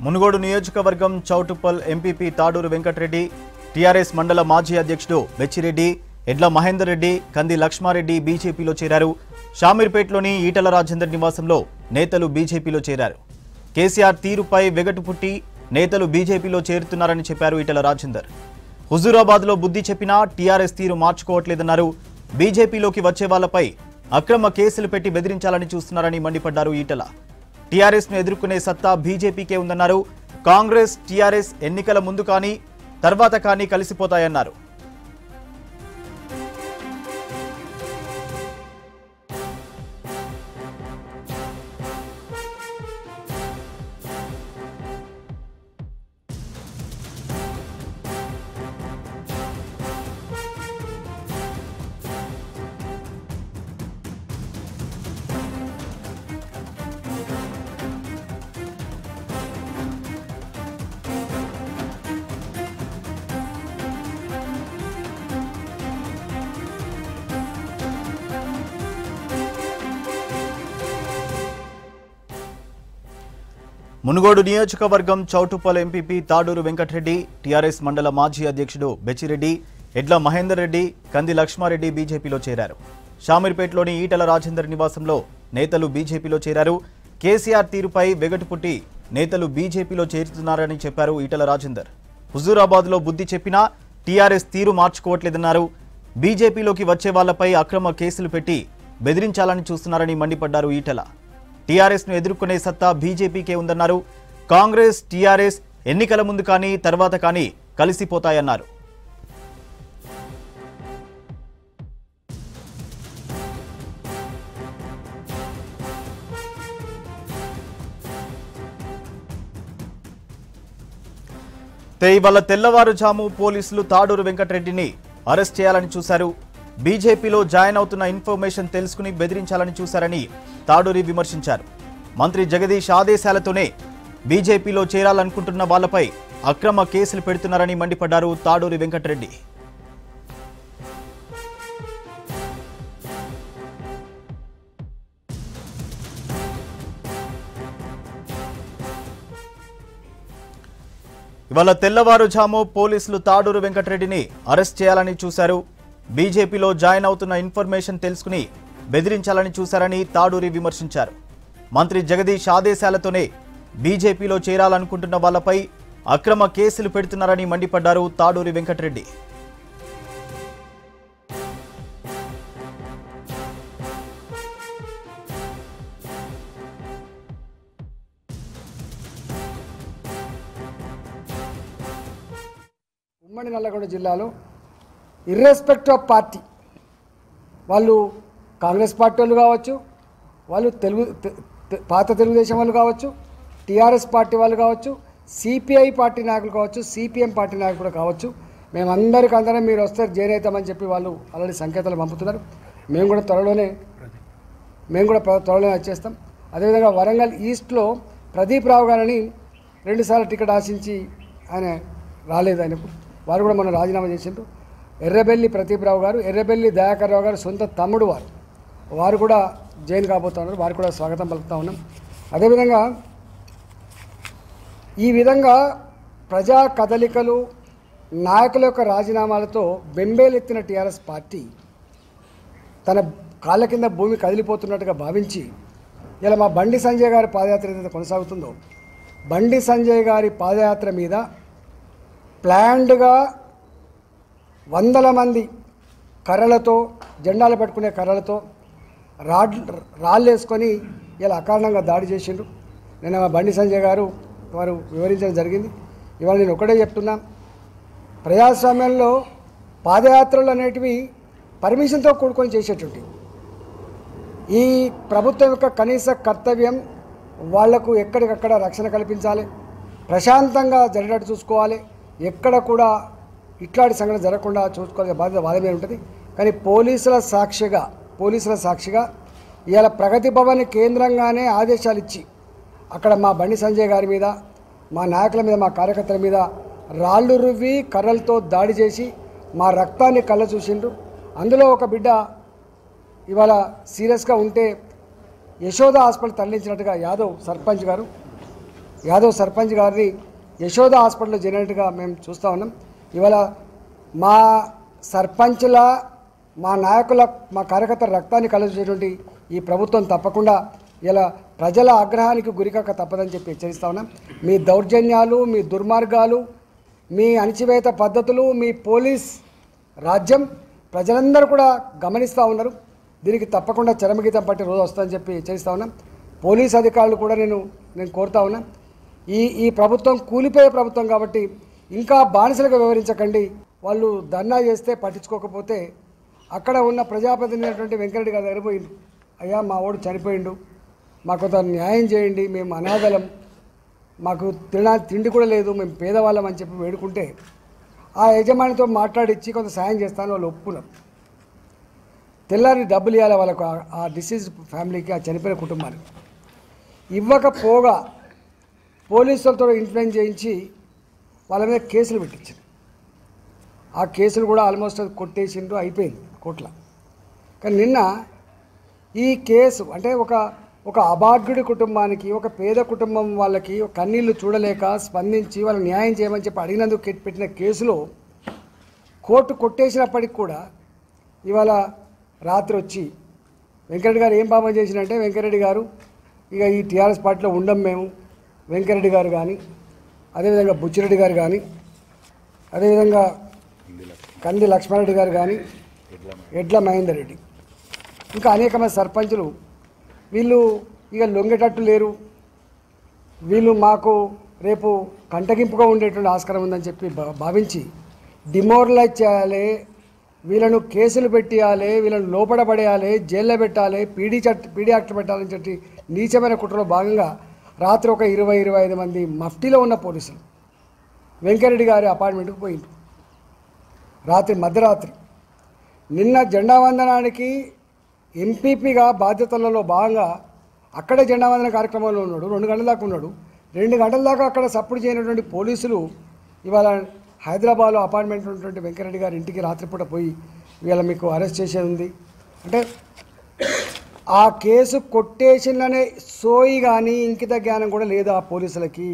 మునుగోడు నియోజకవర్గం Choutuppal MPP Taduru Venkatareddy TRS మండల మాజీ అధ్యక్షుడు బెచ్చిరెడ్డి ఎడ్ల మహేందర్ రెడ్డి కంది లక్ష్మారెడ్డి బీజేపీలో చేరారు షామీర్పేటలోని ఈటల రాజేందర్ నివాసంలో నేతలు బీజేపీలో చేరారు కేసీఆర్ తీరుపై వెగటు పుట్టి నేతలు బీజేపీలో చేరుతున్నారని చెప్పారు ఈటల రాజేందర్ హుజూరాబాద్లో బుద్ధి చెప్పినా టీఆర్ఎస్ తీరు మార్చుకోవట్లేదన్నారు బీజేపీలోకి వచ్చే వాళ్లపై అక్రమ కేసులు పెట్టి బెదిరించాలని చూస్తున్నారని మండిపడ్డారు ఈటల టీఆర్ఎస్ ను ఎదుర్కొనే సత్తా బీజేపీకే ఉందన్నారు కాంగ్రెస్ టీఆర్ఎస్ ఎన్నికల ముందు కానీ తర్వాత కానీ కలిసిపోతాయన్నారు మునుగోడు నియోజకవర్గం చౌటుప్పల్ ఎంపీపీ తాడూరు వెంకటరెడ్డి టీఆర్ఎస్ మండల మాజీ అధ్యక్షుడు బెచ్చిరెడ్డి ఎడ్ల మహేందర్ రెడ్డి కంది లక్ష్మారెడ్డి బీజేపీలో చేరారు షామీర్పేటలోని ఈటల రాజేందర్ నివాసంలో నేతలు బీజేపీలో చేరారు కేసీఆర్ తీరుపై వెగటు పుట్టి నేతలు బీజేపీలో చేరుతున్నారని చెప్పారు ఈటల రాజేందర్ హుజూరాబాద్లో బుద్ధి చెప్పినా టీఆర్ఎస్ తీరు మార్చుకోవట్లేదన్నారు బీజేపీలోకి వచ్చే వాళ్లపై అక్రమ కేసులు పెట్టి బెదిరించాలని చూస్తున్నారని మండిపడ్డారు ఈటల టీఆర్ఎస్ ను ఎదుర్కొనే సత్తా బీజేపీకే ఉందన్నారు కాంగ్రెస్ టీఆర్ఎస్ ఎన్నికల ముందు కానీ తర్వాత కానీ కలిసిపోతాయన్నారు తే ఇవాళ తెల్లవారుజాము పోలీసులు తాడూరు వెంకటరెడ్డిని అరెస్ట్ చేయాలని చూశారు బీజేపీలో జాయిన్ అవుతున్న ఇన్ఫర్మేషన్ తెలుసుకుని బెదిరించాలని చూశారని తాడూరి విమర్శించారు మంత్రి జగదీష్ ఆదేశాలతోనే బీజేపీలో చేరాలనుకుంటున్న వాళ్లపై అక్రమ కేసులు పెడుతున్నారని మండిపడ్డారు తాడూరి వెంకటరెడ్డి ఇవాళ తెల్లవారుజాము పోలీసులు తాడూరు వెంకటరెడ్డిని అరెస్ట్ చేయాలని చూశారు బీజేపీలో జాయిన్ అవుతున్న ఇన్ఫర్మేషన్ తెలుసుకుని బెదిరించాలని చూశారని తాడూరి విమర్శించారు మంత్రి జగదీష్ ఆదేశాలతోనే బీజేపీలో చేరాలనుకుంటున్న వాళ్లపై అక్రమ కేసులు పెడుతున్నారని మండిపడ్డారు తాడూరి వెంకటరెడ్డి ఉమ్మడి నల్లగొండ జిల్లాలో ఇర్రెస్పెక్ట్ ఆఫ్ పార్టీ వాళ్ళు కాంగ్రెస్ పార్టీ వాళ్ళు కావచ్చు వాళ్ళు తెలుగు తె- తె- పాత తెలుగుదేశం వాళ్ళు కావచ్చు టీఆర్ఎస్ పార్టీ వాళ్ళు కావచ్చు సిపిఐ పార్టీ నాయకులు కావచ్చు సిపిఎం పార్టీ నాయకులు కావచ్చు మేమందరికి అందరం మీరు వస్తే జైన్ అవుతామని చెప్పి వాళ్ళు ఆల్రెడీ సంకేతాలు పంపుతున్నారు మేము కూడా త్వరలోనే మేము కూడా ప్ర- త్వరలోనే వచ్చేస్తాం అదేవిధంగా వరంగల్ ఈస్ట్లో ప్రదీప్ రావు గారిని రెండుసార్లు టికెట్ ఆశించి ఆయన రాలేదు ఆయనకు వారు కూడా మనం రాజీనామా చేసిండ్రు ఎర్రబెల్లి ప్రదీప్ రావు గారు ఎర్రబెల్లి దయాకర్ రావు గారు సొంత తమ్ముడు వారు వారు కూడా జైన్ కాబోతా ఉన్నారు వారు కూడా స్వాగతం పలుకుతా ఉన్నాం అదేవిధంగా ఈ విధంగా ప్రజా కదలికలు నాయకుల యొక్క రాజీనామాలతో బెంబేలెత్తిన టీఆర్ఎస్ పార్టీ తన కాళ్ళ కింద భూమి కదిలిపోతున్నట్టుగా భావించి ఇలా మా బండి సంజయ్ గారి పాదయాత్ర ఏదైతే కొనసాగుతుందో బండి సంజయ్ గారి పాదయాత్ర మీద ప్లాన్డ్గా వందల మంది కర్రలతో జెండాలు పట్టుకునే కర్రలతో రాడ్ రాళ్ళు వేసుకొని ఇలా అకారణంగా దాడి చేసిండ్రు నిన్న మా బండి సంజయ్ గారు వారు వివరించడం జరిగింది ఇవాళ నేను ఒకటే చెప్తున్నా ప్రజాస్వామ్యంలో పాదయాత్రలు అనేటివి పర్మిషన్తో కూడుకొని చేసేటువంటి ఈ ప్రభుత్వం యొక్క కనీస కర్తవ్యం వాళ్లకు ఎక్కడికక్కడ రక్షణ కల్పించాలి ప్రశాంతంగా జరిగేటట్టు చూసుకోవాలి ఎక్కడ కూడా ఇట్లాంటి సంఘటన జరగకుండా చూసుకోవాల్సిన బాధ్యత వాళ్ళ మీద ఉంటుంది కానీ పోలీసుల సాక్షిగా పోలీసుల సాక్షిగా ఇవాళ ప్రగతి భవన్ కేంద్రంగానే ఆదేశాలు ఇచ్చి అక్కడ మా బండి సంజయ్ గారి మీద మా నాయకుల మీద మా కార్యకర్తల మీద రాళ్ళు రువ్వి కర్రలతో దాడి చేసి మా రక్తాన్ని కళ్ళ చూసిండ్రు అందులో ఒక బిడ్డ ఇవాళ సీరియస్గా ఉంటే యశోద హాస్పిటల్ తరలించినట్టుగా యాదవ్ సర్పంచ్ గారు యాదవ్ సర్పంచ్ గారిని యశోద హాస్పిటల్లో చేరినట్టుగా మేము చూస్తూ ఉన్నాం ఇవాళ మా సర్పంచ్ల మా నాయకుల మా కార్యకర్తల రక్తాన్ని కలుసేటువంటి ఈ ప్రభుత్వం తప్పకుండా ఇలా ప్రజల ఆగ్రహానికి గురికాక తప్పదని చెప్పి హెచ్చరిస్తా ఉన్నాం మీ దౌర్జన్యాలు మీ దుర్మార్గాలు మీ అణిచివేత పద్ధతులు మీ పోలీస్ రాజ్యం ప్రజలందరూ కూడా గమనిస్తూ ఉన్నారు దీనికి తప్పకుండా చరమగీతం పట్టి రోజు వస్తుందని చెప్పి హెచ్చరిస్తా ఉన్నాం పోలీస్ అధికారులు కూడా నేను నేను కోరుతా ఉన్నా ఈ ఈ ప్రభుత్వం కూలిపోయే ప్రభుత్వం కాబట్టి ఇంకా బానిసలుగా వివరించకండి వాళ్ళు ధర్నా చేస్తే పట్టించుకోకపోతే అక్కడ ఉన్న ప్రజాప్రతినిధి అయినటువంటి వెంకరెడ్డి గారి దగ్గర పోయిండు అయ్యా మా వాడు చనిపోయిండు మాకు కొంత న్యాయం చేయండి మేము అనాథలం మాకు తినా తిండి కూడా లేదు మేము పేదవాళ్ళం అని చెప్పి వేడుకుంటే ఆ యజమానితో మాట్లాడిచ్చి కొంత సాయం చేస్తాను వాళ్ళు ఒప్పుకున్నారు తెల్లారి డబ్బులు ఇవ్వాలి వాళ్ళకు ఆ- ఆ డిసీజ్ ఫ్యామిలీకి ఆ చనిపోయిన కుటుంబానికి ఇవ్వకపోగా పోలీసులతో ఇన్ఫ్లుయెన్స్ చేయించి వాళ్ళ మీద కేసులు పెట్టించారు ఆ కేసులు కూడా ఆల్మోస్ట్ అది కొట్టేసిండ్రు అయిపోయింది కోట్ల కానీ నిన్న ఈ కేసు అంటే ఒక ఒక అభాగ్యుడి కుటుంబానికి ఒక పేద కుటుంబం వాళ్ళకి ఒక కన్నీళ్లు చూడలేక స్పందించి వాళ్ళకి న్యాయం చేయమని చెప్పి అడిగినందుకు కెట్- పెట్టిన కేసులో కోర్టు కొట్టేసినప్పటికి కూడా ఇవాళ రాత్రి వచ్చి వెంకరెడ్డి గారు ఏం పాపం చేసినంటే వెంకరెడ్డి గారు ఇక ఈ టీఆర్ఎస్ పార్టీలో ఉండం మేము వెంకరెడ్డి గారు కానీ అదేవిధంగా బుచ్చిరెడ్డి గారు కానీ అదేవిధంగా కంది లక్ష్మారెడ్డి గారు కానీ ఎడ్ల మహేందర్ రెడ్డి ఇంకా అనేక మంది సర్పంచులు వీళ్ళు ఇక లొంగేటట్టు లేరు వీళ్ళు మాకు రేపు కంటగింపుగా ఉండేటువంటి ఆస్కారం ఉందని చెప్పి భా- భావించి డిమోరలైజ్ చేయాలి వీళ్ళను కేసులు పెట్టియాలి వీళ్ళను లోపల పడేయాలి జైల్లో పెట్టాలి పీడీ చట్ పీడీ యాక్ట్ పెట్టాలని చెప్పి నీచమైన కుట్రలో భాగంగా రాత్రి ఒక ఇరవై ఇరవై ఐదు మంది మఫ్టీలో ఉన్న పోలీసులు వెంకరెడ్డి గారి అపార్ట్మెంట్కి పోయిండ్రు రాత్రి మధ్యరాత్రి నిన్న జెండా వందనానికి ఎంపీపీగా బాధ్యతలలో భాగంగా అక్కడే జెండా వందన కార్యక్రమంలో ఉన్నాడు రెండు గంటల దాకా ఉన్నాడు రెండు గంటల దాకా అక్కడ సపోర్ట్ చేయనటువంటి పోలీసులు ఇవాళ హైదరాబాద్లో అపార్ట్మెంట్ ఉన్నటువంటి వెంకరెడ్డి గారి ఇంటికి రాత్రిపూట పోయి ఇవాళ మీకు అరెస్ట్ చేసేది ఉంది అంటే ఆ కేసు కొట్టేసిందనే సోయి కానీ ఇంకిత జ్ఞానం కూడా లేదు ఆ పోలీసులకి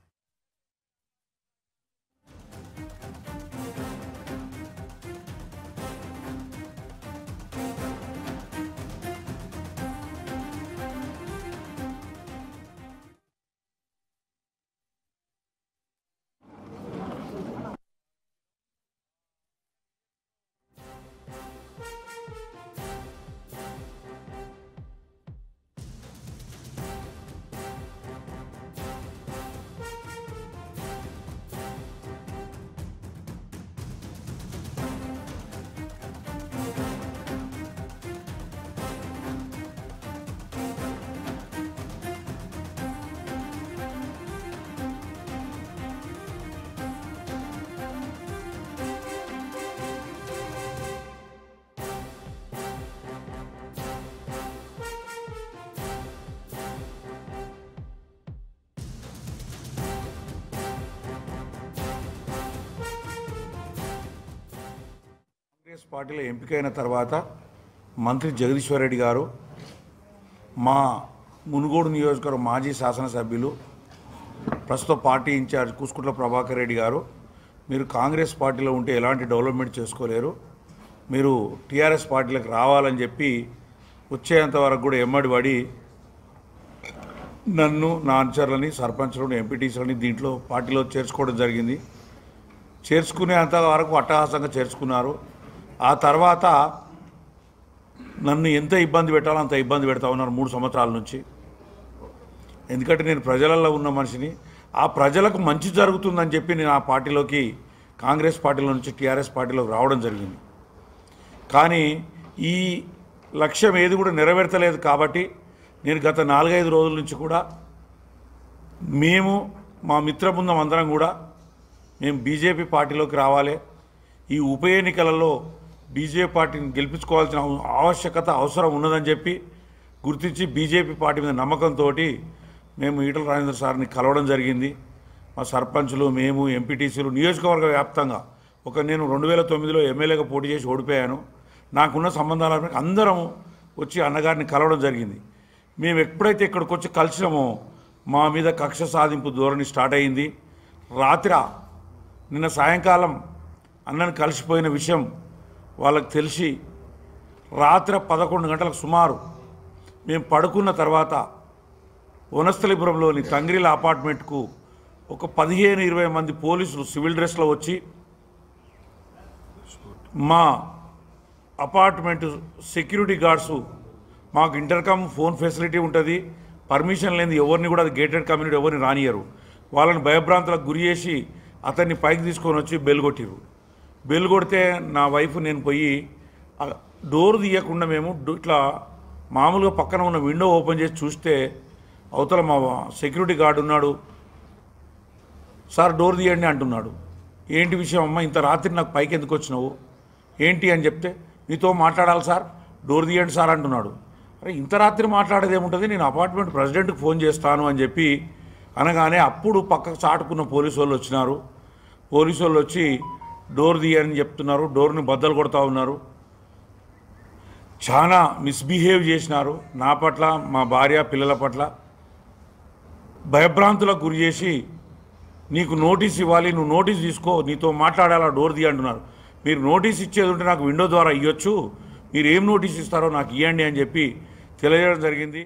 కాంగ్రెస్ పార్టీలో ఎంపికైన తర్వాత మంత్రి జగదీశ్వర్ రెడ్డి గారు మా మునుగోడు నియోజకవర్గం మాజీ శాసనసభ్యులు ప్రస్తుత పార్టీ ఇన్ఛార్జ్ కూసుకుంట్ల ప్రభాకర్ రెడ్డి గారు మీరు కాంగ్రెస్ పార్టీలో ఉంటే ఎలాంటి డెవలప్మెంట్ చేసుకోలేరు మీరు టీఆర్ఎస్ పార్టీలకు రావాలని చెప్పి వచ్చేంత వరకు కూడా ఎమ్మడి పడి నన్ను నా అనుచరులని సర్పంచ్లను ఎంపీటీసీలని దీంట్లో పార్టీలో చేర్చుకోవడం జరిగింది చేర్చుకునేంత వరకు అట్టహాసంగా చేర్చుకున్నారు ఆ తర్వాత నన్ను ఎంత ఇబ్బంది పెట్టాలో అంత ఇబ్బంది పెడతా ఉన్నారు మూడు సంవత్సరాల నుంచి ఎందుకంటే నేను ప్రజలలో ఉన్న మనిషిని ఆ ప్రజలకు మంచి జరుగుతుందని చెప్పి నేను ఆ పార్టీలోకి కాంగ్రెస్ పార్టీలో నుంచి టీఆర్ఎస్ పార్టీలోకి రావడం జరిగింది కానీ ఈ లక్ష్యం ఏది కూడా నెరవేర్తలేదు కాబట్టి నేను గత నాలుగైదు రోజుల నుంచి కూడా మేము మా మిత్ర బృందం అందరం కూడా మేము బీజేపీ పార్టీలోకి రావాలి ఈ ఉప ఎన్నికలలో బీజేపీ పార్టీని గెలిపించుకోవాల్సిన అవ- ఆవశ్యకత అవసరం ఉన్నదని చెప్పి గుర్తించి బీజేపీ పార్టీ మీద నమ్మకంతో మేము ఈటల రాజేంద్ర సార్ని కలవడం జరిగింది మా సర్పంచులు మేము ఎంపీటీసీలు నియోజకవర్గ వ్యాప్తంగా ఒక నేను రెండు వేల తొమ్మిదిలో ఎమ్మెల్యేగా పోటీ చేసి ఓడిపోయాను నాకున్న సంబంధాల మేరకు అందరం వచ్చి అన్నగారిని కలవడం జరిగింది మేము ఎప్పుడైతే ఇక్కడికి వచ్చి కలిసినామో మా మీద కక్ష సాధింపు ధోరణి స్టార్ట్ అయింది రాత్రి నిన్న సాయంకాలం అన్నని కలిసిపోయిన విషయం వాళ్ళకి తెలిసి రాత్రి పదకొండు గంటలకు సుమారు మేము పడుకున్న తర్వాత వనస్థలిపురంలోని తంగ్రిల అపార్ట్మెంట్కు ఒక పదిహేను ఇరవై మంది పోలీసులు సివిల్ డ్రెస్లో వచ్చి మా అపార్ట్మెంట్ సెక్యూరిటీ గార్డ్స్ మాకు ఇంటర్కామ్ ఫోన్ ఫెసిలిటీ ఉంటుంది పర్మిషన్ లేని ఎవరిని కూడా అది గేటెడ్ కమ్యూనిటీ ఎవరిని రానియరు వాళ్ళని భయభ్రాంతులకు గురి చేసి అతన్ని పైకి తీసుకొని వచ్చి బెల్ కొట్టిరు బెల్ కొడితే నా వైఫ్ నేను పోయి ఆ డోర్ తీయకుండా మేము డు- ఇట్లా మామూలుగా పక్కన ఉన్న విండో ఓపెన్ చేసి చూస్తే అవతల మా సెక్యూరిటీ గార్డ్ ఉన్నాడు సార్ డోర్ తీయండి అంటున్నాడు ఏంటి విషయం అమ్మ ఇంత రాత్రి నాకు పైకి ఎందుకు వచ్చినావు ఏంటి అని చెప్తే నీతో మాట్లాడాలి సార్ డోర్ తీయండి సార్ అంటున్నాడు అరే ఇంత రాత్రి మాట్లాడేది ఏముంటుంది నేను అపార్ట్మెంట్ ప్రెసిడెంట్కి ఫోన్ చేస్తాను అని చెప్పి అనగానే అప్పుడు పక్కకు చాటుకున్న పోలీసు వాళ్ళు వచ్చినారు పోలీసు వాళ్ళు వచ్చి డోర్ తీయని చెప్తున్నారు డోర్ని బద్దలు కొడతా ఉన్నారు చాలా మిస్బిహేవ్ చేసినారు నా పట్ల మా భార్య పిల్లల పట్ల భయభ్రాంతులకు గురి చేసి నీకు నోటీస్ ఇవ్వాలి నువ్వు నోటీస్ తీసుకో నీతో మాట్లాడాలా డోర్ తీ అంటున్నారు మీరు నోటీస్ ఇచ్చేది ఉంటే నాకు విండో ద్వారా ఇవ్వచ్చు మీరు ఏం నోటీస్ ఇస్తారో నాకు ఇవ్వండి అని చెప్పి తెలియజేయడం జరిగింది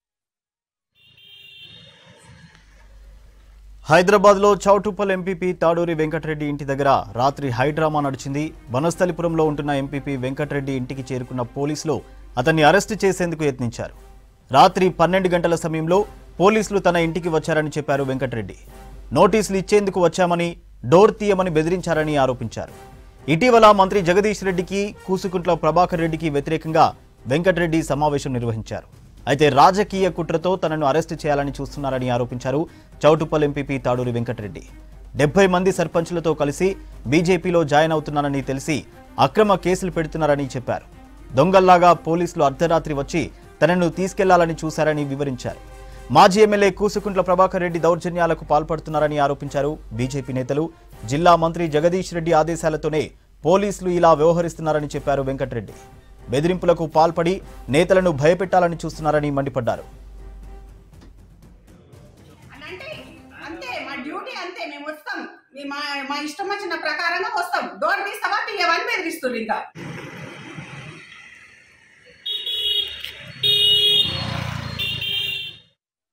హైదరాబాద్లో చౌటుప్పల్ ఎంపీపీ తాడూరి వెంకటరెడ్డి ఇంటి దగ్గర రాత్రి హైడ్రామా నడిచింది వనస్థలిపురంలో ఉంటున్న ఎంపీపీ వెంకటరెడ్డి ఇంటికి చేరుకున్న పోలీసులు అతన్ని అరెస్టు చేసేందుకు యత్నించారు రాత్రి పన్నెండు గంటల సమయంలో పోలీసులు తన ఇంటికి వచ్చారని చెప్పారు వెంకటరెడ్డి నోటీసులు ఇచ్చేందుకు వచ్చామని డోర్ తీయమని బెదిరించారని ఆరోపించారు ఇటీవల మంత్రి జగదీష్ రెడ్డికి కూసుకుంట్ల ప్రభాకర్ రెడ్డికి వ్యతిరేకంగా వెంకటరెడ్డి సమావేశం నిర్వహించారు అయితే రాజకీయ కుట్రతో తనను అరెస్టు చేయాలని చూస్తున్నారని ఆరోపించారు చౌటుప్పల్ ఎంపీపీ తాడూరి వెంకటరెడ్డి డెబ్బై మంది సర్పంచులతో కలిసి బీజేపీలో జాయిన్ అవుతున్నానని తెలిసి అక్రమ కేసులు పెడుతున్నారని చెప్పారు దొంగల్లాగా పోలీసులు అర్ధరాత్రి వచ్చి తనను తీసుకెళ్లాలని చూశారని వివరించారు మాజీ ఎమ్మెల్యే కూసుకుంట్ల ప్రభాకర్ రెడ్డి దౌర్జన్యాలకు పాల్పడుతున్నారని ఆరోపించారు బీజేపీ నేతలు జిల్లా మంత్రి జగదీష్ రెడ్డి ఆదేశాలతోనే పోలీసులు ఇలా వ్యవహరిస్తున్నారని చెప్పారు వెంకటరెడ్డి బెదిరింపులకు పాల్పడి నేతలను భయపెట్టాలని చూస్తున్నారని మండిపడ్డారు అని అంటే అంతే మా డ్యూటీ అంతే మేము వస్తాం మీ మా మా ఇష్టం వచ్చిన ప్రకారంగా వస్తాం డోర్ తీస్తావా తీయవని బెదిరిస్తుంది ఇంకా